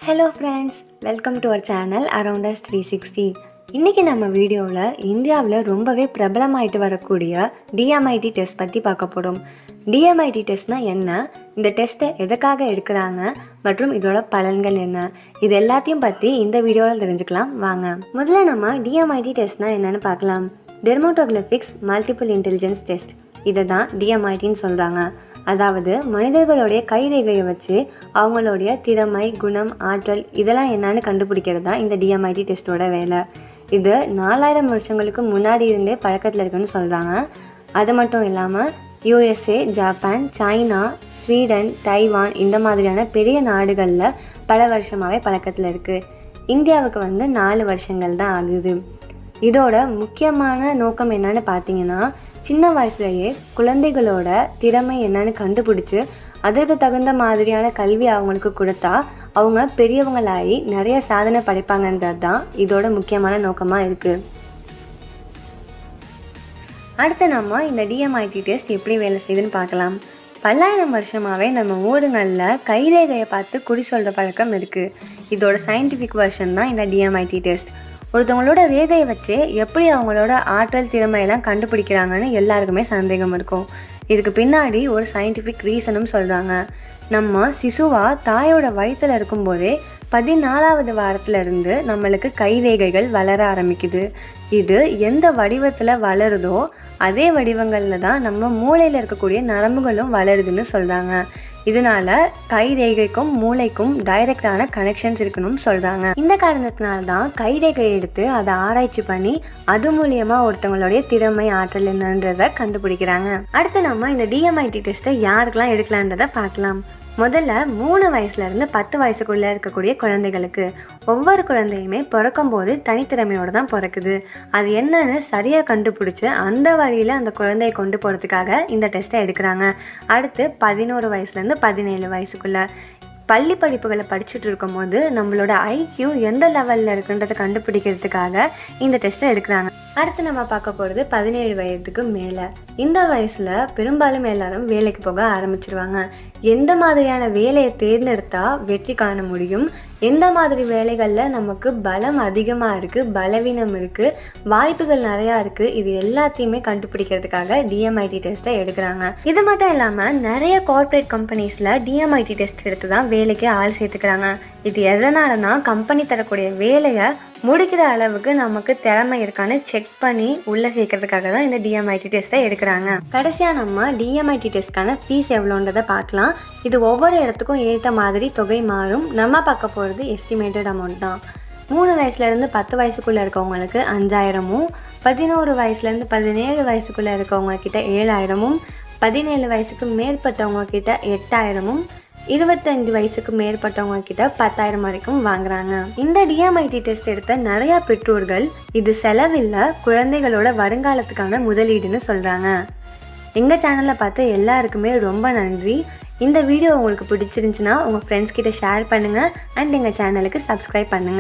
hello friends welcome to our channel around us three sixty இன்றைக்கி நம்ம வீடியோவில் இந்தியாவில் ரொம்பவே பிரபலமாயிட்டு வரக்கூடிய டிஎம்ஐடி டெஸ்ட் பற்றி பார்க்க போகிறோம் டிஎம்ஐடி டெஸ்ட்னால் என்ன இந்த டெஸ்ட்டை எதுக்காக எடுக்கிறாங்க மற்றும் இதோட பலன்கள் என்ன இது எல்லாத்தையும் பற்றி இந்த வீடியோவில் தெரிஞ்சுக்கலாம் வாங்க முதல்ல நம்ம டிஎம்ஐடி டெஸ்ட்னால் என்னன்னு பார்க்கலாம் டெர்மோட்டோகிளபிக்ஸ் மல்டிபிள் இன்டெலிஜென்ஸ் டெஸ்ட் இதை தான் டிஎம்ஐடின்னு சொல்கிறாங்க அதாவது மனிதர்களுடைய கைரேகையை வச்சு அவங்களுடைய திறமை குணம் ஆற்றல் இதெல்லாம் என்னன்னு கண்டுபிடிக்கிறது தான் இந்த டிஎம்ஐடி டெஸ்ட்டோட வேலை இது நாலாயிரம் வருஷங்களுக்கு முன்னாடி இருந்தே பழக்கத்தில் இருக்குன்னு சொல்கிறாங்க அது மட்டும் இல்லாமல் USA Japan China Sweden Taiwan இந்த மாதிரியான பெரிய நாடுகளில் பல வருஷமாகவே பழக்கத்தில் இருக்குது இந்தியாவுக்கு வந்து நாலு வருஷங்கள் தான் ஆகுது இதோட முக்கியமான நோக்கம் என்னன்னு பார்த்தீங்கன்னா சின்ன வயசுலயே குழந்தைகளோட திறமை என்னன்னு கண்டுபிடிச்சு அதற்கு தகுந்த மாதிரியான கல்வி அவங்களுக்கு கொடுத்தா அவங்க பெரியவங்களாகி நிறைய சாதனை படைப்பாங்கன்றது தான் இதோட முக்கியமான நோக்கமாக இருக்குது அடுத்து நம்ம இந்த டிஎம்ஐடி டெஸ்ட் எப்படி வேலை செய்யுதுன்னு பார்க்கலாம் பல்லாயிரம் வருஷமாகவே நம்ம ஊருங்களில் கைரேகையை பார்த்து குறி சொல்கிற பழக்கம் இருக்குது இதோட சயின்டிஃபிக் வெர்ஷன் தான் இந்த டிஎம்ஐடி டெஸ்ட் ஒருத்தவங்களோட ரேகையை வச்சு எப்படி அவங்களோட ஆற்றல் திறமையெல்லாம் கண்டுபிடிக்கிறாங்கன்னு எல்லாருக்குமே சந்தேகம் இருக்கும் இதுக்கு பின்னாடி ஒரு சயின்டிஃபிக் ரீசனும் சொல்கிறாங்க நம்ம சிசுவா தாயோட வயிற்றில் இருக்கும்போதே பதினாலாவது வாரத்துல இருந்து நம்மளுக்கு கைரேகைகள் வளர ஆரம்பிக்குது இது எந்த வடிவத்தில் வளருதோ அதே வடிவங்களில் தான் நம்ம மூளையில் இருக்கக்கூடிய நரம்புகளும் வளருதுன்னு சொல்கிறாங்க இதனால கைரேகைக்கும் மூளைக்கும் டைரக்டான கனெக்ஷன்ஸ் இருக்கணும்னு சொல்கிறாங்க இந்த காரணத்தினால தான் கைரேகையை எடுத்து அதை ஆராய்ச்சி பண்ணி அது மூலியமா ஒருத்தவங்களுடைய திறமை ஆற்றல் என்னன்றதை கண்டுபிடிக்கிறாங்க அடுத்து நம்ம இந்த டிஎம்ஐடி டெஸ்ட்டை யாருக்கெல்லாம் எடுக்கலான்றதை பார்க்கலாம் முதல்ல மூணு வயசுலேருந்து பத்து வயசுக்குள்ளே இருக்கக்கூடிய குழந்தைகளுக்கு ஒவ்வொரு குழந்தையுமே பிறக்கும் போது தனித்திறமையோடு தான் பிறக்குது அது என்னன்னு சரியாக கண்டுபிடிச்சி அந்த வழியில் அந்த குழந்தையை கொண்டு போகிறதுக்காக இந்த டெஸ்ட்டை எடுக்கிறாங்க அடுத்து பதினோரு வயசுலேருந்து பதினேழு வயசுக்குள்ளே பள்ளி படிப்புகளை படிச்சுட்டு இருக்கும்போது நம்மளோட ஐக்யூ எந்த லெவலில் இருக்குன்றதை கண்டுபிடிக்கிறதுக்காக இந்த டெஸ்ட்டை எடுக்கிறாங்க அடுத்து நம்ம பார்க்க போகிறது பதினேழு வயதுக்கு மேலே இந்த வயசில் பெரும்பாலும் எல்லாரும் வேலைக்கு போக ஆரம்பிச்சிருவாங்க எந்த மாதிரியான வேலையை தேர்ந்தெடுத்தா வெற்றி காண முடியும் எந்த மாதிரி வேலைகளில் நமக்கு பலம் அதிகமாக இருக்குது பலவீனம் இருக்குது வாய்ப்புகள் நிறையா இருக்குது இது எல்லாத்தையுமே கண்டுபிடிக்கிறதுக்காக டிஎம்ஐடி டெஸ்ட்டை எடுக்கிறாங்க இது மட்டும் இல்லாமல் நிறைய கார்ப்பரேட் கம்பெனிஸில் டிஎம்ஐடி டெஸ்ட் எடுத்து தான் வேலைக்கு ஆள் சேர்த்துக்கிறாங்க இது எதனாலனா கம்பெனி தரக்கூடிய வேலையை முடிக்கிற அளவுக்கு நமக்கு திறமை இருக்கான்னு செக் பண்ணி உள்ளே சேர்க்கறதுக்காக தான் இந்த டிஎம்ஐடி டெஸ்ட்டை எடுக்கிறாங்க கடைசியாக நம்ம டிஎம்ஐடி டெஸ்ட்க்கான ஃபீஸ் எவ்வளோன்றதை பார்க்கலாம் இது ஒவ்வொரு இடத்துக்கும் ஏற்ற மாதிரி தொகை மாறும் நம்ம பார்க்க போகிறது எஸ்டிமேட்டட் அமௌண்ட் தான் மூணு வயசுலேருந்து பத்து வயசுக்குள்ளே இருக்கவங்களுக்கு அஞ்சாயிரமும் பதினோரு வயசுலேருந்து பதினேழு வயசுக்குள்ளே இருக்கவங்க கிட்ட ஏழாயிரமும் பதினேழு வயசுக்கு மேற்பட்டவங்க கிட்ட எட்டாயிரமும் இருபத்தஞ்சு வயசுக்கு மேற்பட்டவங்க கிட்ட பத்தாயிரம் வரைக்கும் வாங்குறாங்க இந்த டிஎம்ஐடி டெஸ்ட் எடுத்த நிறைய பெற்றோர்கள் இது செலவில்லை குழந்தைகளோட வருங்காலத்துக்கான முதலீடுன்னு சொல்கிறாங்க எங்கள் சேனலை பார்த்த எல்லாருக்குமே ரொம்ப நன்றி இந்த வீடியோ உங்களுக்கு பிடிச்சிருந்துச்சுன்னா உங்கள் ஃப்ரெண்ட்ஸ் கிட்ட ஷேர் பண்ணுங்கள் அண்ட் எங்கள் சேனலுக்கு சப்ஸ்கிரைப் பண்ணுங்கள்